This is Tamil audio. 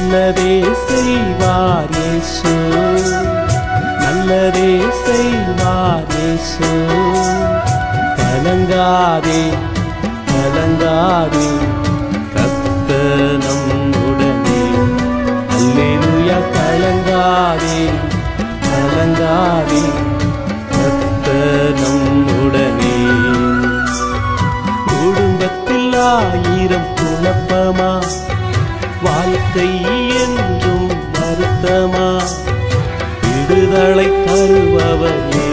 நல்லதே செய்வார் இயேசு நல்லதே செய்வார் இயேசு கலங்காதே கலங்காதே கர்த்தர் நம்முடனே அல்லேலூயா கலங்காதே கலங்காதே கர்த்தர் நம்முடனே குடும்பத்தில் ஆயிரம் குழப்பமா வாழ்க்கை என்றும் வருத்தமா விடுதலை தருபவர்